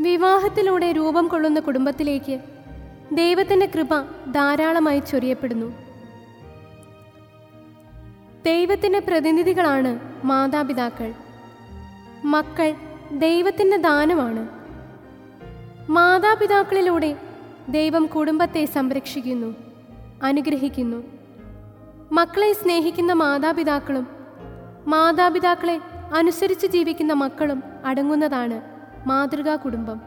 വിവാഹത്തിലൂടെ രൂപം കൊള്ളുന്ന കുടുംബത്തിലേക്ക് ദൈവത്തിൻ്റെ കൃപ ധാരാളമായി ചൊരിയപ്പെടുന്നു ദൈവത്തിൻ്റെ പ്രതിനിധികളാണ് മാതാപിതാക്കൾ മക്കൾ ദൈവത്തിൻ്റെ ദാനമാണ് മാതാപിതാക്കളിലൂടെ ദൈവം കുടുംബത്തെ സംരക്ഷിക്കുന്നു അനുഗ്രഹിക്കുന്നു മക്കളെ സ്നേഹിക്കുന്ന മാതാപിതാക്കളും മാതാപിതാക്കളെ അനുസരിച്ച് ജീവിക്കുന്ന മക്കളും അടങ്ങുന്നതാണ് മാതൃകാ കുടുംബം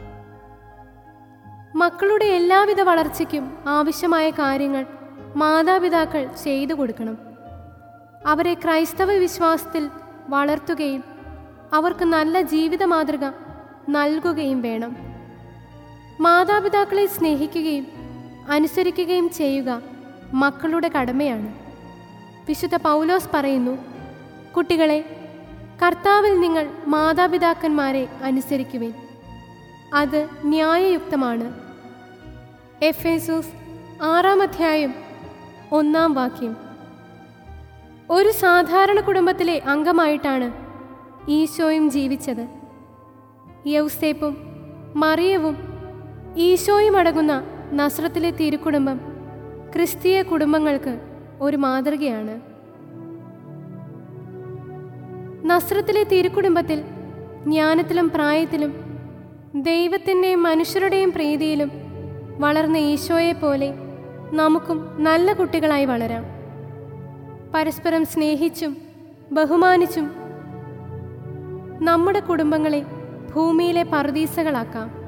മക്കളുടെ എല്ലാവിധ വളർച്ചയ്ക്കും ആവശ്യമായ കാര്യങ്ങൾ മാതാപിതാക്കൾ ചെയ്തു കൊടുക്കണം അവരെ ക്രൈസ്തവ വിശ്വാസത്തിൽ വളർത്തുകയും അവർക്ക് നല്ല ജീവിത മാതൃക നൽകുകയും വേണം മാതാപിതാക്കളെ സ്നേഹിക്കുകയും അനുസരിക്കുകയും ചെയ്യുക മക്കളുടെ കടമയാണ് വിശുദ്ധ പൗലോസ് പറയുന്നു കുട്ടികളെ കർത്താവിൽ നിങ്ങൾ മാതാപിതാക്കന്മാരെ അനുസരിക്കുവിൻ അത് ന്യായയുക്തമാണ് എഫേസൂസ് ആറാം അധ്യായം ഒന്നാം വാക്യം ഒരു സാധാരണ കുടുംബത്തിലെ അംഗമായിട്ടാണ് ഈശോയും ജീവിച്ചത് യൗസേപ്പും മറിയവും ഈശോയും അടങ്ങുന്ന നസ്രത്തിലെ തിരുക്കുടുംബം ക്രിസ്തീയ കുടുംബങ്ങൾക്ക് ഒരു മാതൃകയാണ് നസ്രത്തിലെ തിരുക്കുടുംബത്തിൽ ജ്ഞാനത്തിലും പ്രായത്തിലും ദൈവത്തിൻ്റെയും മനുഷ്യരുടെയും പ്രീതിയിലും വളർന്ന ഈശോയെ പോലെ നമുക്കും നല്ല കുട്ടികളായി വളരാം പരസ്പരം സ്നേഹിച്ചും ബഹുമാനിച്ചും നമ്മുടെ കുടുംബങ്ങളെ ഭൂമിയിലെ പറുദീസകളാക്കാം